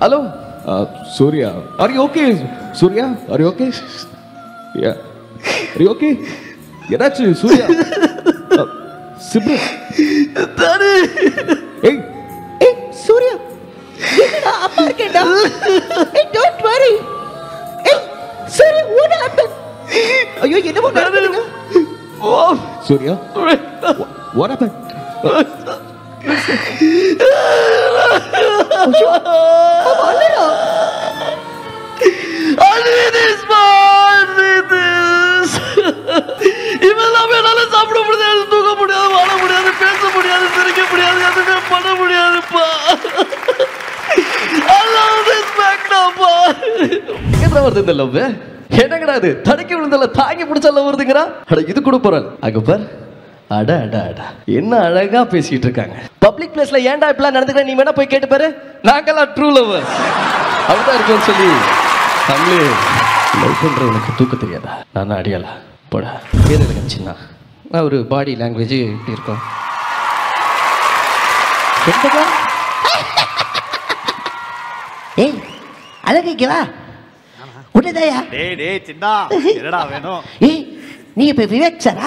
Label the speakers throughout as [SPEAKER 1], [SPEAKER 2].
[SPEAKER 1] Hello Surya are you okay Surya are you okay ya are you okay என்னாச்சு சூர்யா சிப்ரன் ஏய்
[SPEAKER 2] ஏய் சூர்யா என்னடா அப்பா இருக்கேன்டா ஏய் டோன்ட் வரி ஏய் சூர்யா what happened ஐயோ என்னமோ நடக்குதுங்க
[SPEAKER 1] சூர்யா வாட் ஹேப்பன்
[SPEAKER 2] அவன் அழறா.
[SPEAKER 3] இவெல்லாம் என்னால சாப்பிட முடியாது தூங்க முடியாது வாழ முடியாது பேச முடியாது சிரிக்க முடியாது எதுவுமே பண்ண முடியாதுப்பா I love this Magnapா.
[SPEAKER 1] எங்கடா வருது இந்த லவ் என்னங்கடா இது தடுக்கி விழுந்தல தாங்கி பிடிச்ச லவ் வருதுங்கடா அட இது கூட போறேன் அங்க பார் அட அட அட என்ன அழகா பேசிட்டு இருக்காங்க பப்ளிக் பிளேஸ்ல ஏன்டா இப்படிலாம் நடந்துக்கிற நீ வேணா போய் கேட்டு பாரு நாங்கெல்லாம் ட்ரூ லவர் அப்படிதான் இருக்கோம்னு சொல்லி தமிழ் லவ் பண்றவனுக்கு தூக்க தெரியாதா நான் அடியாளா போடா பேர் எனக்கு சின்ன நான் ஒரு பாடி லாங்குவேஜ் இப்படி இருக்கும்
[SPEAKER 2] என்னடா? ஏய் அழகைக்கு வா உன்னதாயா
[SPEAKER 4] டேய் டேய் சின்னா என்னடா வேணும்
[SPEAKER 2] ஏய் நீ இப்ப விவேக் சாரா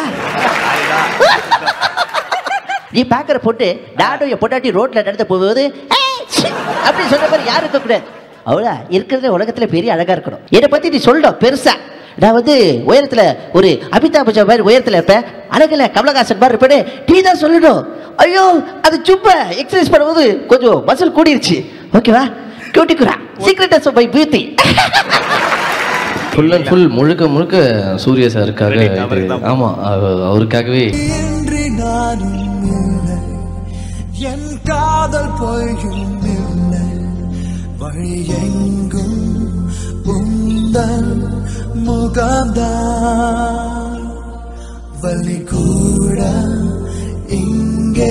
[SPEAKER 2] நீ பாக்குற பொண்ணு நானும் என் பொண்டாட்டி ரோட்ல நடந்து போகும்போது "ஏய், ச்சீ" அப்படி சொன்ன மாதிரி யாரும் இருக்க கூடாது அவளா இருக்கிறது உலகத்துல பெரிய அழகா இருக்கணும் என்னை பத்தி நீ சொல்லணும் பெருசா நான் வந்து உயரத்துல ஒரு அமிதாப் பச்சன் மாதிரி உயரத்துல இருப்பேன் அழகுல கமலஹாசன் மாதிரி இருப்பேன்னு நீ தான் சொல்லணும் ஐயோ அது சும்மா எக்ஸசைஸ் பண்ணும்போது கொஞ்சம் மசில் கூடிருச்சு ஓகேவா கியூட்டிக்குறா secret of my beauty
[SPEAKER 1] full and full முழுக்க முழுக்க சூர்யா சாருக்காக
[SPEAKER 4] Credit
[SPEAKER 1] இது
[SPEAKER 4] அவருக்கு தான்.
[SPEAKER 1] ஆமா அவ- அவருக்காகவே
[SPEAKER 5] இன்றி நானும் இல்லை என் காதல் பொய்யும் இல்லை வழி எங்கும் உந்தன் முகம்தான் வலி கூட இங்கே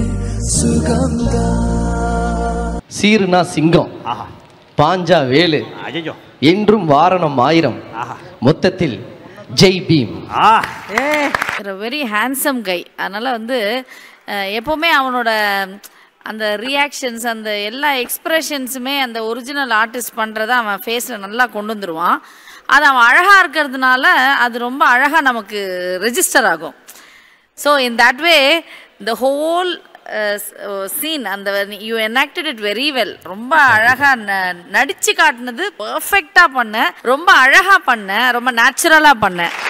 [SPEAKER 5] சுகம்தான்
[SPEAKER 1] சீருனா சிங்கம்
[SPEAKER 4] ஆஹா
[SPEAKER 1] பாஞ்சா வேலு
[SPEAKER 4] ஐயோ
[SPEAKER 1] என்றும் வாரணம் ஆயிரம்
[SPEAKER 4] ஆஹா
[SPEAKER 1] மொத்தத்தில் ஜெய் பீம்
[SPEAKER 4] ஆ
[SPEAKER 6] வெரி ஹேண்ட்ஸம் கை அதனால் வந்து அஹ், எப்போவுமே அவனோட அந்த ரியாக்ஷன்ஸ் அந்த எல்லா எக்ஸ்ப்ரெஷன்ஸுமே அந்த ஒரிஜினல் ஆர்டிஸ்ட் பண்ணுறத அவன் ஃபேஸில் நல்லா கொண்டு வந்துருவான் அது அவன் அழகாக இருக்கிறதுனால அது ரொம்ப அழகாக நமக்கு ரெஜிஸ்டர் ஆகும் so in that way the whole scene அந்த you enacted it very well ரொம்ப அழகாக ந நடிச்சு காட்டினது பர்ஃபெக்டாக பண்ண ரொம்ப அழகாக பண்ண ரொம்ப நேச்சுரலாக பண்ண